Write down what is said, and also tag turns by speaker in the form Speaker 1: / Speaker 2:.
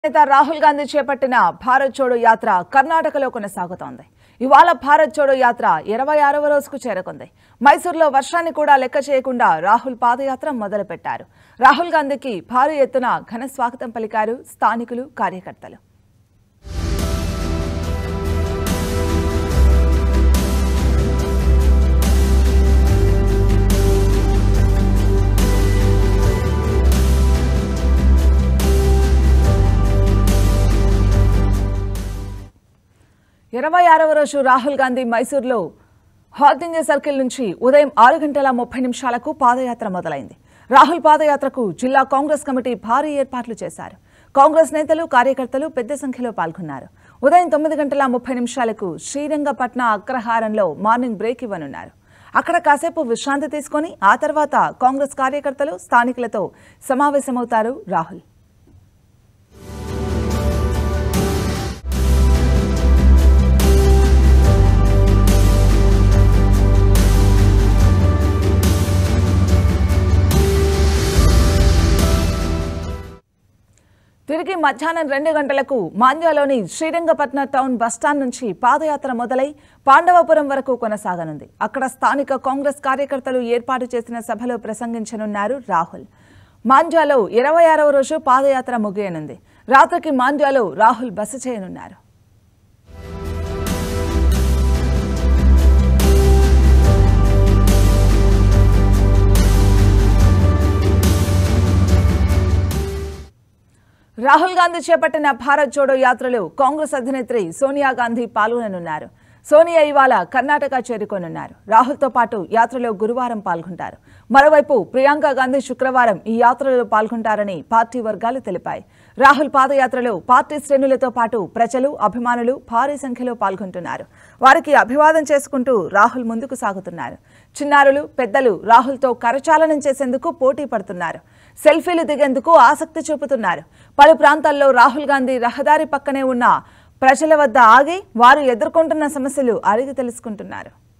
Speaker 1: నేత రాహుల్ గాంధీ చేపట్టిన భారత్ జోడో యాత్ర కర్ణాటకలో కొనసాగుతోంది ఇవాళ భారత్ జోడో యాత్ర ఇరవై ఆరవ రోజుకు చేరుకుంది మైసూర్లో వర్షాన్ని కూడా లెక్క చేయకుండా రాహుల్ పాదయాత్ర మొదలుపెట్టారు రాహుల్ గాంధీకి భారీ ఎత్తున ఘన స్వాగతం పలికారు స్థానికులు కార్యకర్తలు ఇరవై ఆరవ రోజు రాహుల్ గాంధీ మైసూర్లో హార్దింగ్ సర్కిల్ నుంచి ఉదయం ఆరు గంటల ముప్పై నిమిషాలకు పాదయాత్ర మొదలైంది రాహుల్ పాదయాత్రకు జిల్లా కాంగ్రెస్ కమిటీ భారీ ఏర్పాట్లు చేశారు కాంగ్రెస్ నేతలు కార్యకర్తలు పెద్ద సంఖ్యలో పాల్గొన్నారు ఉదయం తొమ్మిది గంటల ముప్పై నిమిషాలకు శ్రీరంగపట్న అగ్రహారంలో మార్నింగ్ బ్రేక్ ఇవ్వనున్నారు అక్కడ కాసేపు విశ్రాంతి తీసుకొని ఆ తర్వాత కాంగ్రెస్ కార్యకర్తలు స్థానికులతో సమావేశమవుతారు రాహుల్ తిరిగి మధ్యాహ్నం రెండు గంటలకు మాండ్యాలోని శ్రీరంగపట్న టౌన్ బస్టాండ్ నుంచి పాదయాత్ర మొదలై పాండవపురం వరకు కొనసాగనుంది అక్కడ స్థానిక కాంగ్రెస్ కార్యకర్తలు ఏర్పాటు చేసిన సభలో ప్రసంగించనున్నారు రాహుల్ మాండ్యాలో ఇరవై ఆరవ రోజు పాదయాత్ర ముగియనుంది రాత్రికి మాండ్యాలో రాహుల్ బస చేయనున్నారు రాహుల్ గాంధీ చేపట్టిన భారత్ జోడో యాత్రలో కాంగ్రెస్ అధినేత్రి సోనియా గాంధీ పాల్గొననున్నారు సోనియా ఇవాళ కర్ణాటక చేరుకోనున్నారు రాహుల్తో పాటు యాత్రలో గురువారం పాల్గొంటారు మరోవైపు ప్రియాంక గాంధీ శుక్రవారం ఈ యాత్రలో పాల్గొంటారని పార్టీ వర్గాలు తెలిపాయి రాహుల్ పాదయాత్రలో పార్టీ శ్రేణులతో పాటు ప్రజలు అభిమానులు భారీ సంఖ్యలో పాల్గొంటున్నారు వారికి అభివాదం చేసుకుంటూ రాహుల్ ముందుకు సాగుతున్నారు చిన్నారులు పెద్దలు రాహుల్తో కరచాలనం చేసేందుకు పోటీ పడుతున్నారు సెల్ఫీలు దిగేందుకు ఆసక్తి చూపుతున్నారు పలు ప్రాంతాల్లో రాహుల్ గాంధీ రహదారి పక్కనే ఉన్న ప్రజల వద్ద ఆగి వారు ఎదుర్కొంటున్న సమస్యలు అడిగి తెలుసుకుంటున్నారు